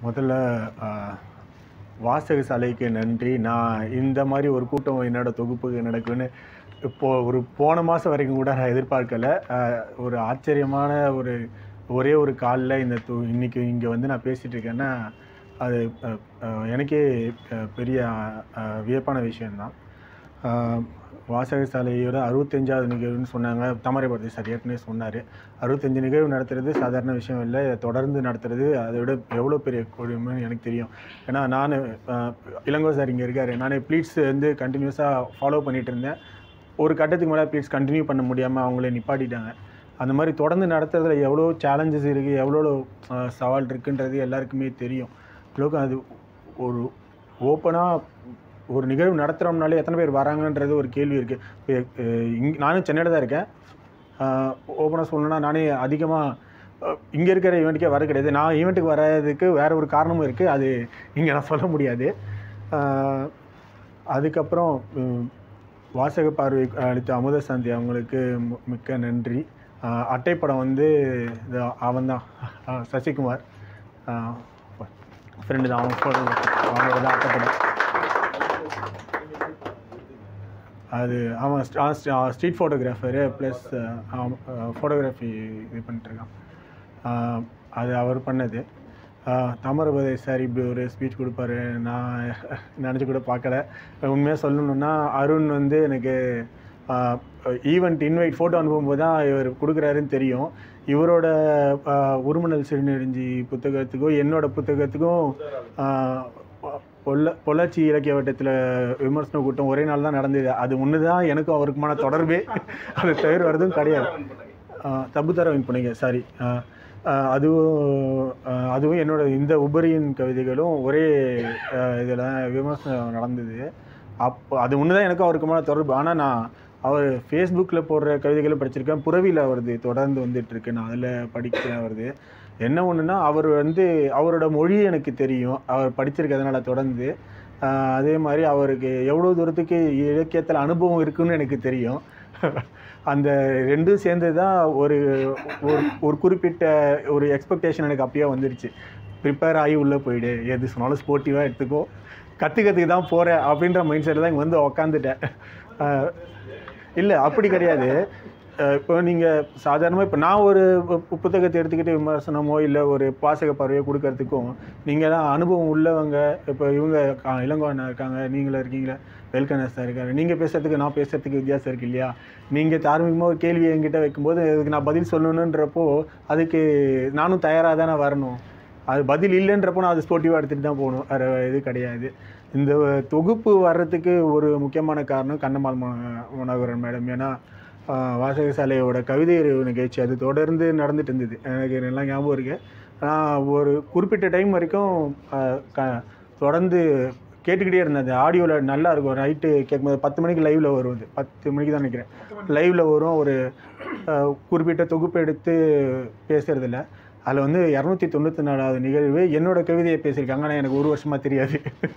முதல்ல ஆஹ், வாசக சாலைக்கு நன்றி நான் இந்த மாதிரி ஒரு கூட்டம் என்னோட தொகுப்புக்கு நடக்குன்னு இப்போ ஒரு போன மாதம் வரைக்கும் கூட நான் எதிர்பார்க்கல ஆஹ், ஒரு ஆச்சரியமான ஒரு ஒரே ஒரு காலில் இந்த தொ இன்னைக்கு இங்கே வந்து நான் பேசிகிட்டு இருக்கேன்னா அது அஹ், அஹ், எனக்கே அஹ், பெரிய அஹ், வியப்பான விஷயம்தான் ஆஹ், வாசக சாலையோட அறுபத்தஞ்சாவது நிகழ்வுன்னு சொன்னாங்க தாமரைபுரத்தை சார் ஏற்கனவே சொன்னார் அறுபத்தஞ்சு நிகழ்வு நடத்துறது சாதாரண விஷயம் இல்லை இதை தொடர்ந்து நடத்துறது அதை விட எவ்வளோ பெரிய கொடுமைன்னு எனக்கு தெரியும் ஏன்னா நான் இளங்கோ சார் இங்கே இருக்கார் நான் ப்ளீட்ஸ் வந்து கண்டினியூஸாக ஃபாலோ பண்ணிட்டு இருந்தேன் ஒரு கட்டத்துக்கு மேலே ப்ளீட்ஸ் கண்டினியூ பண்ண முடியாமல் அவங்களே நிப்பாட்டிட்டாங்க அந்த மாதிரி தொடர்ந்து நடத்துறதுல எவ்வளோ சேலஞ்சஸ் இருக்குது எவ்வளோ ஆஹ், சவால் இருக்குன்றது எல்லாருக்குமே தெரியும் அளவுக்கு அது ஒரு ஓப்பனாக ஒரு நிகழ்வு நடத்துகிறோம்னாலே எத்தனை பேர் வராங்கன்றது ஒரு கேள்வி இருக்குது இப்போ இங் நானும் சென்னையில் தான் இருக்கேன் ஓப்பனாக சொல்லணும்னா நானே அதிகமாக இங்கே இருக்கிற ஈவெண்ட்டுக்கே வர கிடையாது நான் ஈவெண்ட்டுக்கு வர்றதுக்கு வேற ஒரு காரணமும் இருக்குது அது இங்கே நான் சொல்ல முடியாது ஆஹ் அதுக்கப்புறம் உம், வாசக பார்வை அளித்த அமுதசாந்தி அவங்களுக்கு மு- மிக்க நன்றி ஆஹ் அட்டைப்படம் வந்து அவன் தான் சசிகுமார் ஃப்ரெண்டு தான் அவங்க photo- அவங்களோட தான் அட்டைப்படம் அது அவன் ஸ்ட்ரீட் ஃபோட்டோகிராஃபரு ப்ளஸ் ஃபோட்டோகிராஃபி இது பண்ணிட்டுருக்கான் ஆஹ் அது அவர் பண்ணது தாமரபதை சார் இப்படி ஒரு ஸ்பீச் கொடுப்பாரு நான் நினச்சி கூட பார்க்கல உண்மையாக சொல்லணுன்னா அருண் வந்து எனக்கு ஈவெண்ட் இன்வைட் ஃபோட்டோ அனுப்பும்போது தான் இவர் கொடுக்குறாருன்னு தெரியும் இவரோட ஆஹ், உருமணல் சிறுநெடுஞ்சி புத்தகத்துக்கும் என்னோட புத்தகத்துக்கும் ஆஹ், பொள்ள பொள்ளாச்சி இலக்கிய வட்டத்தில் விமர்சன கூட்டம் ஒரே நாள் தான் நடந்தது அது ஒன்று தான் எனக்கும் அவருக்குமான தொடர்பே அது தவிர வரதும் கிடையாது ஆஹ் தப்பு தர பண்ணிங்க சாரி அதுவும் ஆஹ் அதுவும் என்னோட இந்த உபரியின் கவிதைகளும் ஒரே இதில் விமர்சனம் நடந்தது அப்போ அது ஒன்று தான் எனக்கும் அவருக்குமான தொடர்பு ஆனால் நான் அவர் ஃபேஸ்புக்கில் போடுற கவிதைகளும் படிச்சிருக்கேன் புறவியில் வருது தொடர்ந்து வந்துட்டு இருக்கு நான் அதில் படிக்கிறேன் வருது என்ன ஒன்றுனா அவர் வந்து அவரோட மொழி எனக்கு தெரியும் அவர் படிச்சிருக்கிறதுனால தொடர்ந்து ஆஹ் அதே மாதிரி அவருக்கு எவ்வளோ தூரத்துக்கு இலக்கியத்தில் அனுபவம் இருக்குன்னு எனக்கு தெரியும் அந்த ரெண்டும் சேர்ந்து தான் ஒரு ஒரு ஒரு குறிப்பிட்ட ஒரு எக்ஸ்பெக்டேஷன் எனக்கு அப்பயே வந்துருச்சு ப்ரிப்பேர் ஆகி உள்ளே போயிடு எது சொன்னாலும் ஸ்போர்ட்டிவாக எடுத்துக்கோ கற்றுக்கிறதுக்கு தான் போகிறேன் அப்படின்ற மைண்ட் செட்டில் தான் இங்கே வந்து உக்காந்துட்டேன் இல்லை அப்படி கிடையாது அஹ் இப்போ நீங்கள் சாதாரணமாக இப்போ நான் ஒரு பு- புத்தகத்தை எடுத்துக்கிட்டு விமர்சனமோ இல்லை ஒரு வாசக பார்வையோ கொடுக்கறதுக்கும் நீங்கள் தான் அனுபவம் உள்ளவங்க இப்போ இவங்க கா- இளங்கோவண்ணா இருக்காங்க நீங்களும் இருக்கீங்களா வெல்கனஸ் தான் இருக்காரு நீங்கள் பேசுறதுக்கு நான் பேசுறதுக்கு வித்தியாசம் இருக்கு இல்லையா நீங்கள் தார்மீகமாக ஒரு கேள்வி என்கிட்ட வைக்கும்போது அதுக்கு நான் பதில் சொல்லணுன்றப்போ அதுக்கு நானும் தயாராக தானே வரணும் அது பதில் இல்லைன்றப்போ நான் அது ஸ்போர்ட்டிவாக எடுத்துகிட்டு தான் போகணும் வேறு இது கிடையாது இந்த தொகுப்பு வர்றதுக்கு ஒரு முக்கியமான காரணம் கண்ணம்மாள் மன- மனோகரன் மேடம் ஏன்னா ஆஹ், வாசகசாலையோட கவிதை அறிவு நிகழ்ச்சி அது தொடர்ந்து நடந்துட்டு இருந்தது எனக்கு நல்லா ஞாபகம் இருக்கு ஆனால் ஒரு குறிப்பிட்ட டைம் வரைக்கும் ஆஹ், க தொடர்ந்து கேட்டுக்கிட்டே இருந்தேன் அந்த ஆடியோவில் நல்லா இருக்கும் நைட்டு கேட்கும்போது பத்து மணிக்கு லைவில் வரும் அது பத்து மணிக்கு தான் நினைக்கிறேன் லைவில் வரும் ஒரு ஆஹ், குறிப்பிட்ட தொகுப்பு எடுத்து பேசுறதில்ல அதில் வந்து இரநூத்தி தொண்ணூற்றி நாலாவது நிகழ்வு என்னோட கவிதையை பேசியிருக்காங்க ஆனால் எனக்கு ஒரு வருஷமாக தெரியாது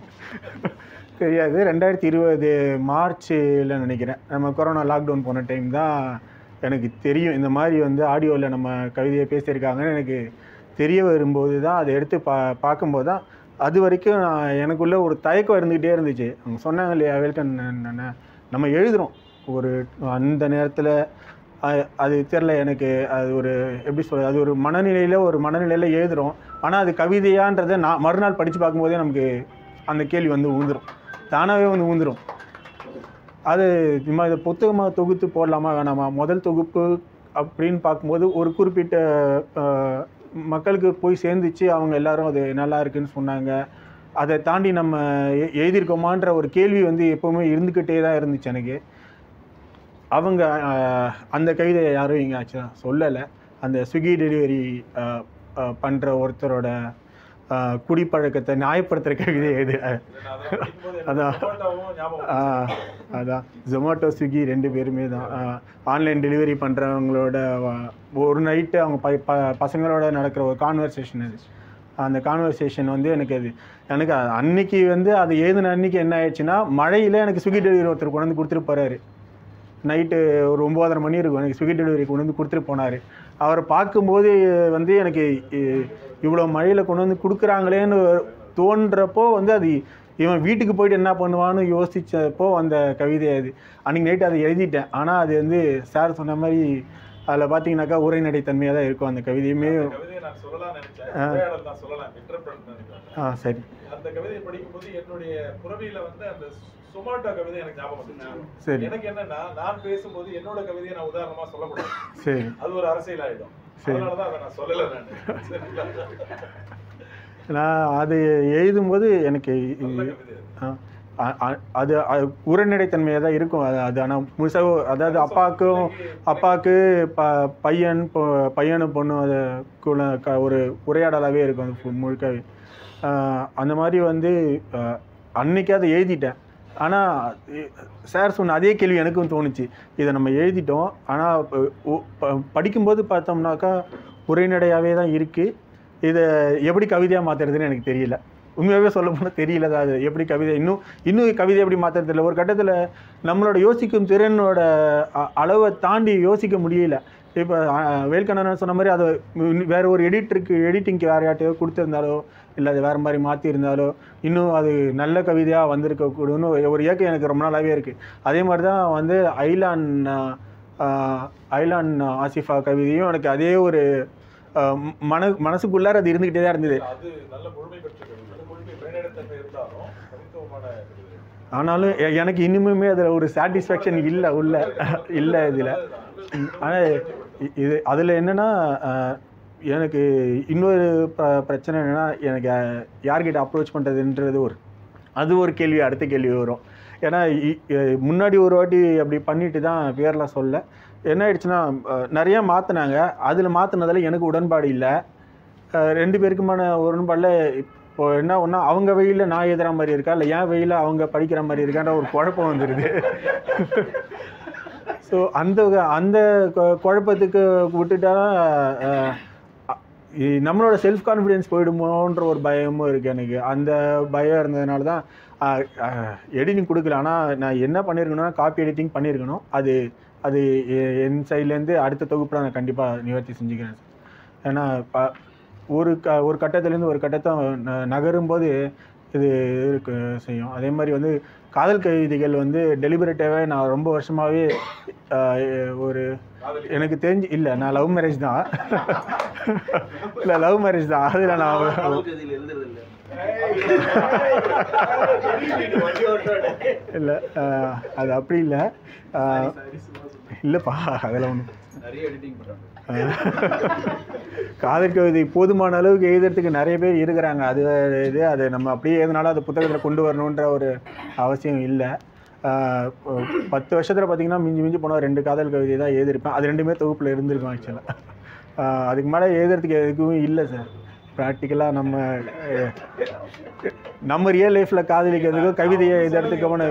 தெரியாது ரெண்டாயிரத்தி இருபது மார்ச்சில் நினைக்கிறேன் நம்ம கொரோனா லாக்டவுன் போன டைம் தான் எனக்கு தெரியும் இந்த மாதிரி வந்து ஆடியோவில் நம்ம கவிதையை பேசியிருக்காங்கன்னு எனக்கு தெரிய வரும்போது தான் அதை எடுத்து பா பார்க்கும்போது தான் அது வரைக்கும் நான் எனக்குள்ள ஒரு தயக்கம் இருந்துக்கிட்டே இருந்துச்சு அவங்க சொன்னாங்க இல்லையா வெல்கம் நம்ம எழுதுகிறோம் ஒரு அந்த நேரத்தில் அது தெரில எனக்கு அது ஒரு எப்படி சொல்றது அது ஒரு மனநிலையில் ஒரு மனநிலையில் எழுதுகிறோம் ஆனால் அது கவிதையான்றதை நான் மறுநாள் படித்து பார்க்கும்போதே நமக்கு அந்த கேள்வி வந்து ஊந்துரும் தானாகவே வந்து ஊந்துரும் அது நம்ம இதை புத்தகமாக தொகுத்து போடலாமா வேணாமா முதல் தொகுப்பு அப்படின்னு பார்க்கும்போது ஒரு குறிப்பிட்ட அஹ், மக்களுக்கு போய் சேர்ந்துச்சு அவங்க எல்லாரும் அது நல்லா இருக்குன்னு சொன்னாங்க அதை தாண்டி நம்ம எ- எழுதியிருக்கோமான்ற ஒரு கேள்வி வந்து எப்போவுமே இருந்துக்கிட்டே தான் இருந்துச்சு எனக்கு அவங்க அஹ், அந்த கவிதையை யாரும் இங்கே ஆக்சுவலாக சொல்லலை அந்த ஸ்விக்கி டெலிவரி பண்ணுற ஒருத்தரோட அஹ், குடிப்பழக்கத்தை நியாயப்படுத்துகிற கவிதை இது அதான் ஆஹ், அதான் ஜொமேட்டோ ஸ்விக்கி ரெண்டு பேருமே தான் ஆன்லைன் டெலிவரி பண்ணுறவங்களோட ஒரு நைட்டு அவங்க ப ப- பசங்களோட நடக்கிற ஒரு கான்வர்சேஷன் அது அந்த கான்வர்சேஷன் வந்து எனக்கு அது எனக்கு அ- அன்னைக்கு வந்து அது எழுதின அன்னைக்கு என்ன ஆயிடுச்சுன்னா மழையில் எனக்கு ஸ்விக்கி டெலிவரி ஒருத்தர் கொண்டு வந்து கொடுத்துட்டு போறாரு நைட்டு ஒரு ஒம்போதரை மணி இருக்கும் எனக்கு ஸ்விக்கி டெலிவரி கொண்டு வந்து கொடுத்துட்டு போனார் அவரை பார்க்கும்போது வந்து எனக்கு இ- இவ்வளோ மழையில் கொண்டு வந்து கொடுக்குறாங்களேன்னு தோன்றப்போ வந்து அது இவன் வீட்டுக்கு போயிட்டு என்ன பண்ணுவான்னு யோசிச்சப்போ அந்த கவிதை அது அன்றைக்கி நைட்டு அதை எழுதிட்டேன் ஆனால் அது வந்து சார் சொன்ன மாதிரி அதில் பார்த்தீங்கன்னாக்கா உரைநடை தன்மையாக தான் இருக்கும் அந்த கவிதையுமே அந்த கவிதையை நான் சொல்லலாம்னு நினைச்சேன் உரையாடல் தான் சொல்லலாம் இன்டர்பிரட் நினைக்கிறேன் ஆ சரி அந்த கவிதையை படிக்கும்போது என்னுடைய புறவியில வந்து அந்த சொமாட்டோ கவிதை எனக்கு ஞாபகம் வந்துச்சு சரி எனக்கு என்னன்னா நான் பேசும்போது என்னோட கவிதையை நான் உதாரணமா சொல்லக்கூடாது சரி அது ஒரு அரசியல் ஆயிடும் சரி. அதனாலதான் அதை நான் சொல்லல நான் சரிங்களா? நான் அது எழுதும்போது எனக்கு நல்ல இ- கவிதை அது. ஆ, அ- அ- அது அது உரைநடைத்தன்மையாக தான் இருக்கும் அது அது ஆனால் முழுசாக அதாவது அப்பாவுக்கும் அப்பாவுக்கு ப பையன் பொ- பையனும் பொண்ணு அது குல க ஒரு உரையாடலாகவே இருக்கும் அது ஃபுல் முழுக்கவே ஆ, அந்த மாதிரி வந்து ஆ, அன்னைக்கே அதை எழுதிட்டேன் ஆனால் சார் சொன்ன அதே கேள்வி எனக்கும் தோணுச்சு இதை நம்ம எழுதிட்டோம் ஆனால் படிக்கும்போது பார்த்தோம்னாக்கா உரைநடையாகவே தான் இருக்குது இதை எப்படி கவிதையாக மாற்றுறதுன்னு எனக்கு தெரியல உண்மையாகவே சொல்ல போனால் தெரியல தான் அது எப்படி கவிதை இன்னும் இன்னும் கவிதை எப்படி மாற்றுறது தெரியல ஒரு கட்டத்தில் நம்மளோட யோசிக்கும் திறனோட அ- அளவை தாண்டி யோசிக்க முடியல இப்போ வேல்கண்ணன் சொன்ன மாதிரி அதை இன்னும் வேற ஒரு எடிட்டருக்கு எடிட்டிங்க்கு வேறு யார்ட்டையோ கொடுத்துருந்தாலோ இல்லை அது வேறு மாதிரி மாற்றிருந்தாலோ இன்னும் அது நல்ல கவிதையாக வந்திருக்கக்கூடும்னு ஒரு இயக்கம் எனக்கு ரொம்ப நாளாகவே இருக்குது அதே மாதிரி தான் வந்து ஐலான் ஆஹ், ஐலான் ஆசிஃபா கவிதையும் எனக்கு அதே ஒரு ஆஹ், மன மனசுக்குள்ளார அது இருந்துக்கிட்டே தான் இருந்தது அது நல்ல முழுமை பெற்ற கவிதை அது முழுமை மேலிடத்தன்மை இருந்தாலும் தனித்துவமான கவிதை ஆனாலும் எ- எனக்கு இன்னுமே அதில் ஒரு சாட்டிஸ்ஃபேக்ஷன் இல்லை உள்ள இல்லை இதில் ஆனால் இது அதில் என்னென்னா எனக்கு இன்னொரு ப- பிரச்சனை என்னென்னா எனக்கு அஹ், யார்கிட்ட அப்ரோச் பண்ணுறதுன்றது ஒரு அது ஒரு கேள்வி அடுத்த கேள்வி வரும் ஏன்னா இ- எ- முன்னாடி ஒரு வாட்டி அப்படி பண்ணிட்டு தான் பேர்லாம் சொல்ல என்ன ஆயிடுச்சுன்னா அஹ், நிறைய மாற்றினாங்க அதில் மாற்றினதில் எனக்கு உடன்பாடு இல்லை அஹ், ரெண்டு பேருக்குமான உடன்பாடில் இப்போ என்ன ஒன்றா அவங்க வெயிலில் நான் எழுதுகிற மாதிரி இருக்கா இல்லை என் வெயிலில் அவங்க படிக்கிற மாதிரி இருக்கான்ற ஒரு குழப்பம் வந்துடுது ஸோ அந்த அந்த கொ- குழப்பத்துக்கு விட்டுட்டா அஹ், அ- இ- நம்மளோட செல்ஃப் கான்ஃபிடென்ஸ் போயிடுமோன்ற ஒரு பயமும் இருக்குது எனக்கு அந்த பயம் இருந்ததுனால தான் எடிட்டிங் கொடுக்கல ஆனால் நான் என்ன பண்ணியிருக்கணும்னா காப்பி எடிட்டிங் பண்ணியிருக்கணும் அது அது எ- என் சைட்லேருந்து அடுத்த தொகுப்பில் நான் கண்டிப்பாக நிவர்த்தி செஞ்சுக்கிறேன் சார் ஏன்னா ப- ஒரு க ஒரு கட்டத்துலேருந்து ஒரு கட்டத்தை ந- நகரும்போது இது இருக்கு செய்யும் அதே மாதிரி வந்து காதல் கவிதைகள் வந்து டெலிபரேட்டாகவே நான் ரொம்ப வருஷமாகவே ஒரு காதலி எனக்கு தெரிஞ்சு இல்லை நான் லவ் மேரேஜ் தான் இல்லை லவ் மேரேஜ் தான் அதில் நான் காதல் எழுதுறது இல்ல இல்லை அது அப்படி இல்லை இல்லைப்பா அதெல்லாம் ஒன்றும் நிறைய எடிட்டிங் பண்றாங்க காதல் கவிதை போதுமான அளவுக்கு எழுதுறதுக்கு நிறைய பேர் இருக்கிறாங்க அது வேற இது அது நம்ம அப்படியே எதனாலும் அது புத்தகத்தில் கொண்டு வரணுன்ற ஒரு அவசியம் இல்லை ஆஹ் பத்து வருஷத்தில் பார்த்தீங்கன்னா மிஞ்சி மிஞ்சி போனால் ரெண்டு காதல் கவிதை தான் எழுதியிருப்பேன் அது ரெண்டுமே தொகுப்பில் இருந்திருக்கும் ஆக்சுவலாக அதுக்கு மேலே எழுதுறதுக்கு எதுக்கும் இல்லை சார் ப்ராக்டிக்கலாக நம்ம அஹ், நம்ம ரியல் லைஃப்பில் காதலிக்கிறதுக்கும் கவிதையை எழுதுறதுக்கான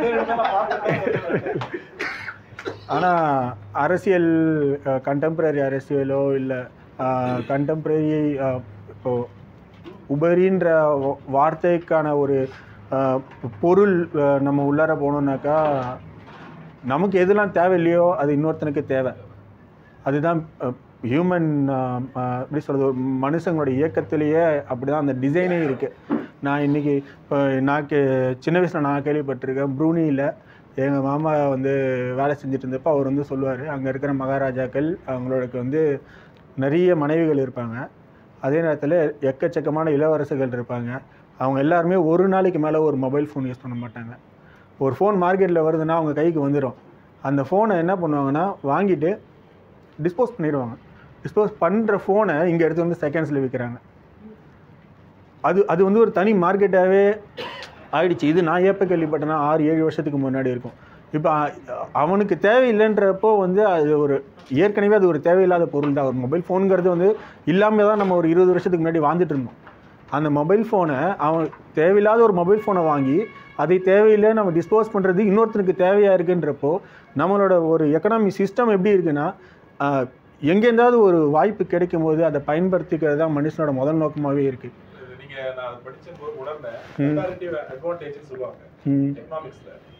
ஆனால் அரசியல் கண்டெம்பரரி அரசியலோ இல்லை கண்டெம்பரரி இப்போ உபரின்ற வா- வார்த்தைக்கான ஒரு அஹ், பொருள் அஹ், நம்ம உள்ளார போனோம்னாக்கா நமக்கு எதெல்லாம் தேவையில்லையோ அது இன்னொருத்தனுக்கு தேவை அதுதான் ஹியூமன் எப்படி சொல்கிறது மனுஷங்களோட இயக்கத்திலேயே அப்படி தான் அந்த டிசைனே இருக்குது நான் இன்றைக்கி இப்போ நான் கே சின்ன வயசில் நான் கேள்விப்பட்டிருக்கேன் ப்ரூனியில் எங்கள் மாமா வந்து வேலை செஞ்சுட்டு இருந்தப்போ அவர் வந்து சொல்லுவார் அங்கே இருக்கிற மகாராஜாக்கள் அவங்களுக்கு வந்து நிறைய மனைவிகள் இருப்பாங்க அதே நேரத்தில் எக்கச்சக்கமான இளவரசர்கள் இருப்பாங்க அவங்க எல்லாருமே ஒரு நாளைக்கு மேலே ஒரு மொபைல் ஃபோன் யூஸ் பண்ண மாட்டாங்க ஒரு ஃபோன் மார்க்கெட்டில் வருதுன்னா அவங்க கைக்கு வந்துடும் அந்த ஃபோனை என்ன பண்ணுவாங்கன்னா வாங்கிட்டு டிஸ்போஸ் பண்ணிடுவாங்க டிஸ்போஸ் பண்ணுற ஃபோனை இங்கே எடுத்து வந்து செகண்ட்ஸில் விற்கிறாங்க அது அது வந்து ஒரு தனி மார்க்கெட்டாகவே ஆயிடுச்சு இது நான் எப்போ கேள்விப்பட்டேன்னா ஆறு ஏழு வருஷத்துக்கு முன்னாடி இருக்கும் இப்போ அவனுக்கு தேவையில்லைன்றப்போ வந்து அது ஒரு ஏற்கனவே அது ஒரு தேவையில்லாத பொருள் தான் ஒரு மொபைல் ஃபோனுங்கிறது வந்து இல்லாமல் தான் நம்ம ஒரு இருபது வருஷத்துக்கு முன்னாடி வாழ்ந்துட்டு இருந்தோம் அந்த மொபைல் ஃபோனை அவன் தேவையில்லாத ஒரு மொபைல் ஃபோனை வாங்கி அதை தேவையில்லை நம்ம டிஸ்போஸ் பண்ணுறது இன்னொருத்தனுக்கு தேவையாக இருக்குன்றப்போ நம்மளோட ஒரு எக்கனாமி சிஸ்டம் எப்படி இருக்குன்னா ஆஹ், எங்கேருந்தாவது ஒரு வாய்ப்பு கிடைக்கும் போது அதை பயன்படுத்திக்கிறது தான் மனுஷனோட முதல் நோக்கமாகவே இருக்குது இது நீங்க நான் படிச்ச போது உணர்ந்தேன் கம்பேரிட்டிவ் அட்வான்டேஜ் சொல்லுவாங்க ம் எக்கனாமிக்ஸ்ல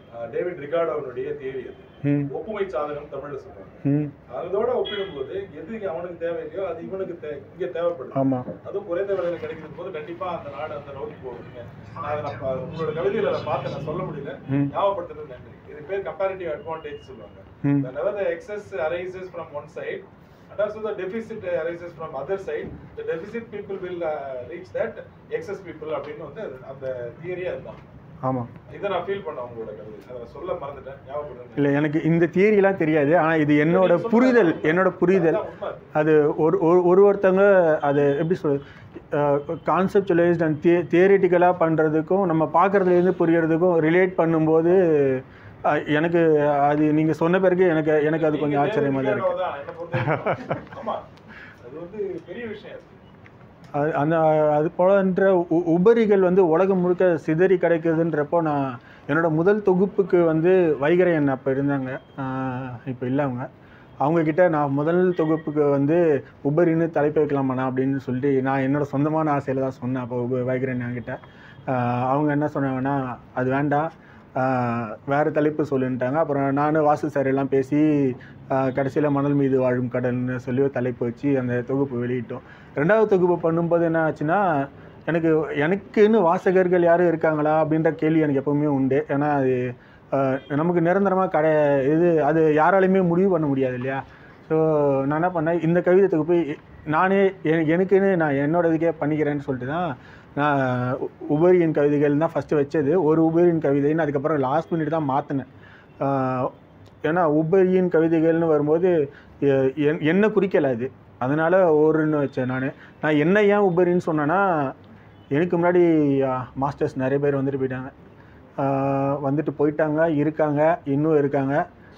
அஹ், டேவிட் ரிகார்டோனுடைய தியரி அது ம் ஒப்புமை சாதகம் தமிழ்ல சொல்றாங்க ம் அதோட ஒப்பிடும்போது எது அவனுக்கு தேவையோ அது இவனுக்கு தே இங்க தேவைப்படுது ஆமாம் அதுவும் குறைந்த விலையில கிடைக்கும் போது கண்டிப்பா அந்த நாடு அந்த நோக்கி போகுதுங்க நான் அதை நான் பா- உங்களோட கவிதையில அதை பார்த்து நான் சொல்ல முடியல ம் ஞாபகப்படுத்துறது நன்றி இது பேர் கம்பேரிட்டிவ் அட்வான்டேஜ் சொல்லுவாங்க ம் whenever the excess arises from one side and also the deficit arises from other side the deficit people will uh, reach that excess people அப்படின்னு வந்து அது- அந்த தியரி அதுதான் ஆமாம் இதை நான் ஃபீல் பண்ணேன் உங்களோட கவிதை அதை சொல்ல மறந்துட்டேன் ஞாபகப்படுத்துங்க இல்லை எனக்கு இந்த தியரிலாம் தெரியாது ஆனால் இது என்னோட புரிதல் என்னோட புரிதல் அதான் உண்மை அது. அது ஒரு ஒரு ஒரு ஒருத்தங்க அது எப்படி சொல்றது கான்செப்டுவலைஸ்ட் அண்ட் தியே தியரிட்டிக்கலாக பண்ணுறதுக்கும் நம்ம பார்க்குறதுலேருந்து புரியறதுக்கும் ரிலேட் பண்ணும்போது அஹ், எனக்கு அது நீங்கள் சொன்ன பிறகு எனக்கு எனக்கு அது கொஞ்சம் நீங்க ஆச்சரியமாக தான் David இருக்குது Ricardo தான் என்னை பொறுத்தவரைக்கும். ஆமா அது வந்து பெரிய விஷயம் அது. அது அந்த அது போலன்ற உ- உபரிகள் வந்து உலகம் முழுக்க சிதறி கிடைக்குதுன்றப்போ நான் என்னோட முதல் தொகுப்புக்கு வந்து வைகரையன் அப்போ இருந்தாங்க இப்போ இல்லை அவங்க அவங்கக்கிட்ட நான் முதல் தொகுப்புக்கு வந்து உபரின்னு தலைப்பு வைக்கலாமாண்ணா அப்படின்னு சொல்லிட்டு நான் என்னோட சொந்தமான ஆசையில் தான் சொன்னேன் அப்போ உப வைகரையன் என்கிட்ட ஆஹ் அவங்க என்ன சொன்னாங்கன்னா அது வேண்டாம் ஆஹ் வேறு தலைப்பு சொல்லுன்ட்டாங்க அப்புறம் நான் வாசு சார் எல்லாம் பேசி கடைசியில் மணல் மீது வாழும் கடல்னு சொல்லி ஒரு தலைப்பு வச்சு அந்த தொகுப்பு வெளியிட்டோம் ரெண்டாவது தொகுப்பு பண்ணும்போது என்ன ஆச்சுன்னா எனக்கு எனக்குன்னு வாசகர்கள் யாரும் இருக்காங்களா அப்படின்ற கேள்வி எனக்கு எப்பவுமே உண்டு ஏன்னா அது ஆஹ், நமக்கு நிரந்தரமாக கடை இது அது யாராலையுமே முடிவு பண்ண முடியாது இல்லையா ஸோ நான் என்ன பண்ணேன் இந்த கவிதை தொகுப்பு எ- நானே எ- எனக்குன்னு நான் என்னோட இதுக்கே பண்ணிக்கிறேன்னு சொல்லிட்டு தான் நான் உ- உபரியின் கவிதைகள் தான் ஃபஸ்ட்டு வச்சது ஒரு உபரியின் கவிதைன்னு அதுக்கப்புறம் லாஸ்ட் மினிட் தான் மாற்றினேன் ஏன்னா உபரியின் கவிதைகள்னு வரும்போது எ- என்- என்ன குறிக்கல அது அதனால் ஒருன்னு வச்சேன் நான் நான் என்ன ஏன் உபரின்னு சொன்னேன்னா எனக்கு முன்னாடி மாஸ்டர்ஸ் நிறைய பேர் வந்துட்டு போயிட்டாங்க ஆஹ் வந்துட்டு போயிட்டாங்க இருக்காங்க இன்னும் இருக்காங்க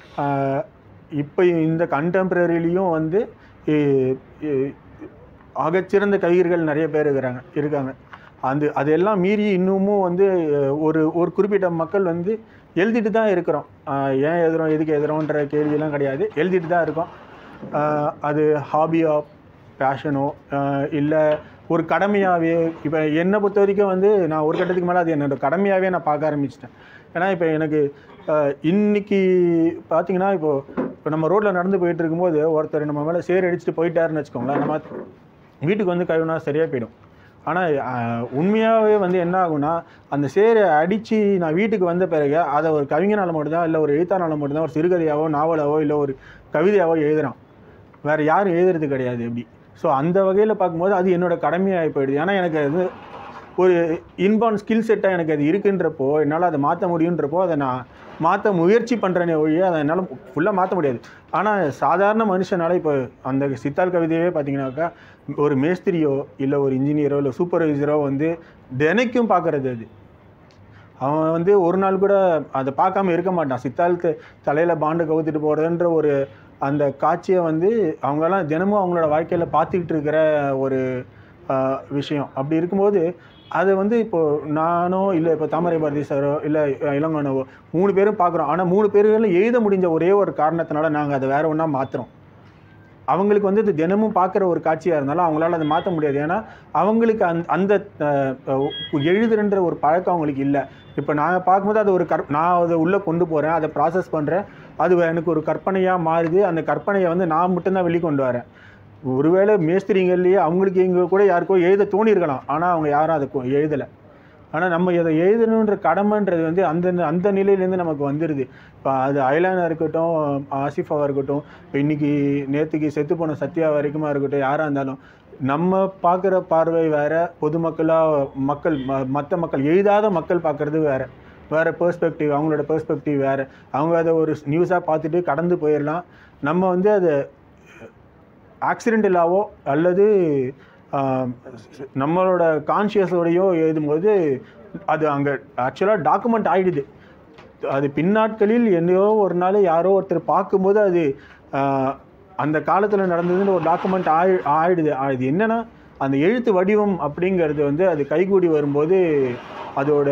இப்போ இந்த கண்டெம்ப்ரரிலையும் வந்து இ- இ- ஆகச்சிறந்த கவிஞர்கள் நிறைய பேர் இருக்கிறாங்க இருக்காங்க அந்த அதெல்லாம் மீறி இன்னமும் வந்து அஹ், ஒரு ஒரு குறிப்பிட்ட மக்கள் வந்து எழுதிட்டு தான் இருக்கிறோம் ஆஹ், ஏன் எழுதுறோம் எதுக்கு எழுதுறோன்ற கேள்வியெல்லாம் கிடையாது எழுதிட்டு தான் இருக்கோம் ஆஹ், அது ஹாபியோ பேஷனோ இல்லை ஒரு கடமையாகவே இப்போ என்னை பொறுத்த வரைக்கும் வந்து நான் ஒரு கட்டத்துக்கு மேலே அது என்னோட கடமையாகவே நான் பார்க்க ஆரம்பிச்சிட்டேன் ஏன்னா இப்போ எனக்கு ஆஹ், இன்னைக்கு பார்த்தீங்கன்னா இப்போது இப்போ நம்ம ரோட்டில் நடந்து போயிட்டு இருக்கும்போது ஒருத்தர் நம்ம மேலே சேர் அடிச்சுட்டு போயிட்டாருன்னு வச்சுக்கோங்களேன் நம்ம வீட்டுக்கு வந்து கழுவுனா சரியாக போயிடும் ஆனால் உண்மையாகவே வந்து என்ன ஆகும்னா அந்த சேரை அடித்து நான் வீட்டுக்கு வந்த பிறகு அதை ஒரு கவிஞனால் மட்டும்தான் இல்லை ஒரு எழுத்தானால மட்டும்தான் ஒரு சிறுகதையாவோ நாவலாவோ இல்லை ஒரு கவிதையாவோ எழுதுறான் வேறு யாரும் எழுதுறது கிடையாது எப்படி ஸோ அந்த வகையில் பார்க்கும்போது அது என்னோட கடமையாகி போயிடுது ஏன்னா எனக்கு அது ஒரு இன்பான் ஸ்கில் செட்டாக எனக்கு அது இருக்குன்றப்போ என்னால் அதை மாற்ற முடியுன்றப்போ அதை நான் மாற்ற முயற்சி பண்ணுறேனே ஒழிய அதை என்னால் ஃபுல்லாக மாற்ற முடியாது ஆனால் சாதாரண மனுஷனால இப்போ அந்த சித்தால் கவிதையே பார்த்தீங்கன்னாக்கா ஒரு மேஸ்திரியோ இல்லை ஒரு இன்ஜினியரோ இல்லை சூப்பர்வைசரோ வந்து தினைக்கும் பார்க்குறது அது அவன் வந்து ஒரு நாள் கூட அதை பார்க்காம இருக்க மாட்டான் சித்தாளுக்கு தலையில் பாண்டு கவுத்துட்டு போகிறதுன்ற ஒரு அந்த காட்சியை வந்து அவங்கெல்லாம் தினமும் அவங்களோட வாழ்க்கையில் பார்த்துக்கிட்டு இருக்கிற ஒரு ஆஹ், விஷயம் அப்படி இருக்கும்போது அது வந்து இப்போது நானோ இல்லை இப்போ தாமரை பாரதி சாரோ இல்லை இளங்கோனவோ மூணு பேரும் பார்க்குறோம் ஆனால் மூணு பேருகளில் எழுத முடிஞ்ச ஒரே ஒரு காரணத்தினால நாங்கள் அதை வேற ஒன்றா மாற்றுறோம் அவங்களுக்கு வந்து இது தினமும் பார்க்குற ஒரு காட்சியாக இருந்தாலும் அவங்களால அதை மாற்ற முடியாது ஏன்னா அவங்களுக்கு அந்த அந்த அஹ், அஹ், எழுதுறன்ற ஒரு பழக்கம் அவங்களுக்கு இல்லை இப்போ நான் பார்க்கும்போது அது ஒரு கற் நான் அதை உள்ளே கொண்டு போகிறேன் அதை ப்ராசஸ் பண்ணுறேன் அது எனக்கு ஒரு கற்பனையாக மாறுது அந்த கற்பனையை வந்து நான் மட்டும்தான் வெளிக்கொண்டு வரேன் ஒருவேளை மேஸ்திரிங்கள்லேயே அவங்களுக்கு எங்க கூட யாருக்கோ எழுத தோணியிருக்கலாம் ஆனால் அவங்க யாரும் அதை கொ- எழுதலை ஆனால் நம்ம இதை எழுதணுன்ற கடமைன்றது வந்து அந்த அந்த நிலையிலேருந்து நமக்கு வந்துடுது இப்போ அது அயலானா இருக்கட்டும் ஆசிஃபாவாக இருக்கட்டும் இப்போ இன்றைக்கி நேற்றுக்கு செத்து போன சத்யா வரைக்குமா இருக்கட்டும் யாராக இருந்தாலும் நம்ம பார்க்குற பார்வை வேற பொதுமக்களாக மக்கள் மற்ற மக்கள் எழுதாத மக்கள் பார்க்குறது வேற வேறு பெர்ஸ்பெக்டிவ் அவங்களோட பெர்ஸ்பெக்டிவ் வேறு அவங்க அதை ஒரு நியூஸாக பார்த்துட்டு கடந்து போயிடலாம் நம்ம வந்து அதை ஆக்சிடென்டலாவோ அல்லது ஆஹ், நம்மளோட கான்ஷியஸோடையோ எழுதும்போது அது அங்கே ஆக்சுவலாக டாக்குமெண்ட் ஆகிடுது அது பின்னாட்களில் என்னையோ ஒரு நாள் யாரோ ஒருத்தர் பார்க்கும்போது அது ஆஹ், அந்த காலத்தில் நடந்ததுன்னு ஒரு டாக்குமெண்ட் ஆயி ஆயிடுது அது என்னென்னா அந்த எழுத்து வடிவம் அப்படிங்கிறது வந்து அது கைகூடி வரும்போது அதோட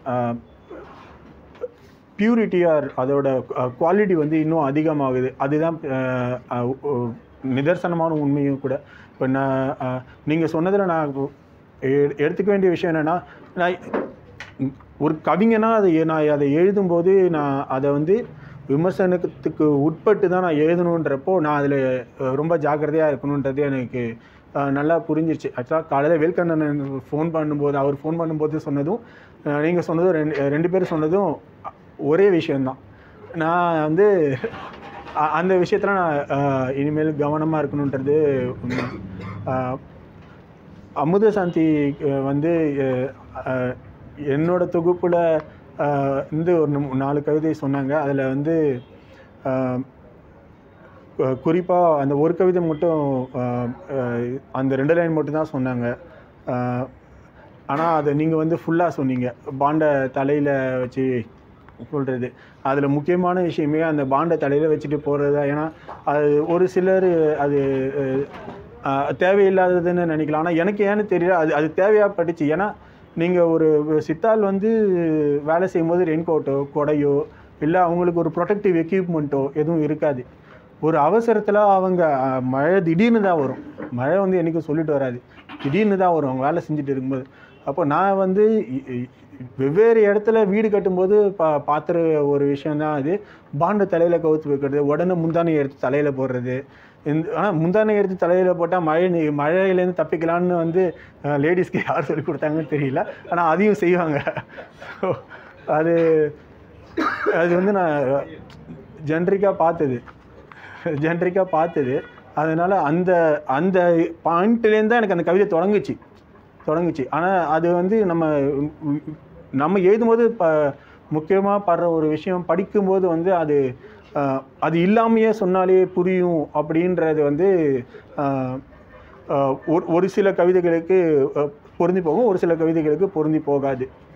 பியூரிட்டியார் அதோட குவாலிட்டி வந்து இன்னும் அதிகமாகுது அதுதான் அஹ், அஹ், உ- நிதர்சனமான உண்மையும் கூட இப்போ நான் நீங்கள் சொன்னதில் நான் எ- எடுத்துக்க வேண்டிய விஷயம் என்னென்னா நான் ஒரு கவிஞனா அதை எ- நான் அதை எழுதும்போது நான் அதை வந்து விமர்சனத்துக்கு உட்பட்டு தான் நான் எழுதணுன்றப்போ நான் அதில் ரொம்ப ஜாக்கிரதையாக இருக்கணுன்றது எனக்கு அஹ், நல்லா புரிஞ்சிருச்சு ஆக்சுவலாக காலையில் வேல்கண்ணன் ஃபோன் பண்ணும்போது அவர் ஃபோன் பண்ணும்போது சொன்னதும் நீங்கள் சொன்னதும் ரெண்டு ரெண்டு பேரும் சொன்னதும் அ- ஒரே விஷயம்தான் நான் வந்து அ- அந்த விஷயத்தில் நான் அஹ், இனிமேல் கவனமாக இருக்கணுன்றது உண்மை. அஹ், அமுத சாந்தி அஹ், வந்து அஹ், அஹ், என்னோட தொகுப்பில் வந்து ஒரு நம்- நாலு கவிதை சொன்னாங்க அதில் வந்து குறிப்பாக அந்த ஒரு கவிதை மட்டும் அஹ், அஹ், அந்த ரெண்டு லைன் மட்டும் தான் சொன்னாங்க ஆனால் அதை நீங்கள் வந்து ஃபுல்லாக சொன்னீங்க பாண்டை தலையில் வச்சு சொல்கிறது அதில் முக்கியமான விஷயமே அந்த பாண்டை தலையில் வச்சுட்டு போகிறது தான் ஏன்னா அது ஒரு சிலர் அது அஹ், அஹ், தேவையில்லாததுன்னு நினைக்கலாம் ஆனால் எனக்கு ஏன்னு தெரியல அது அது தேவையாக பட்டுச்சு ஏன்னா நீங்கள் ஒரு சித்தால் வந்து வேலை செய்யும்போது ரெயின் கோட்டோ கொடையோ இல்லை அவங்களுக்கு ஒரு ப்ரொடெக்டிவ் எக்யூப்மெண்ட்டோ எதுவும் இருக்காது ஒரு அவசரத்தில் அவங்க அஹ், மழை திடீர்னு தான் வரும் மழை வந்து என்றைக்கும் சொல்லிட்டு வராது திடீர்னு தான் வரும் அவங்க வேலை செஞ்சுட்டு இருக்கும்போது அப்போ நான் வந்து இ- இ- வெவ்வேறு இடத்துல வீடு கட்டும்போது பா பார்த்துற ஒரு விஷயந்தான் அது பாண்டை தலையில் கவுத்து வைக்கிறது உடனே முந்தானை எடுத்து தலையில் போடுறது இந்த ஆனால் முந்தானை எடுத்து தலையில் போட்டால் மழை நீ- மழையிலேருந்து தப்பிக்கலான்னு வந்து லேடிஸ்க்கு யார் சொல்லி கொடுத்தாங்கன்னு தெரியல ஆனால் அதையும் செய்வாங்க அது அது வந்து நான் ஜென்ரிக்காக பார்த்தது ஜென்ரிக்காக பார்த்தது அதனால் அந்த அந்த பாயிண்ட்லேருந்து தான் எனக்கு அந்த கவிதை தொடங்குச்சு தொடங்குச்சு ஆனால் அது வந்து நம்ம நம்ம எழுதும்போது ப முக்கியமாக படுற ஒரு விஷயம் படிக்கும்போது வந்து அது அஹ், அது இல்லாமையே சொன்னாலே புரியும் அப்படின்றது வந்து அஹ், அஹ், ஒரு ஒரு சில கவிதைகளுக்கு அஹ், பொருந்தி போகும் ஒரு சில கவிதைகளுக்கு பொருந்தி போகாது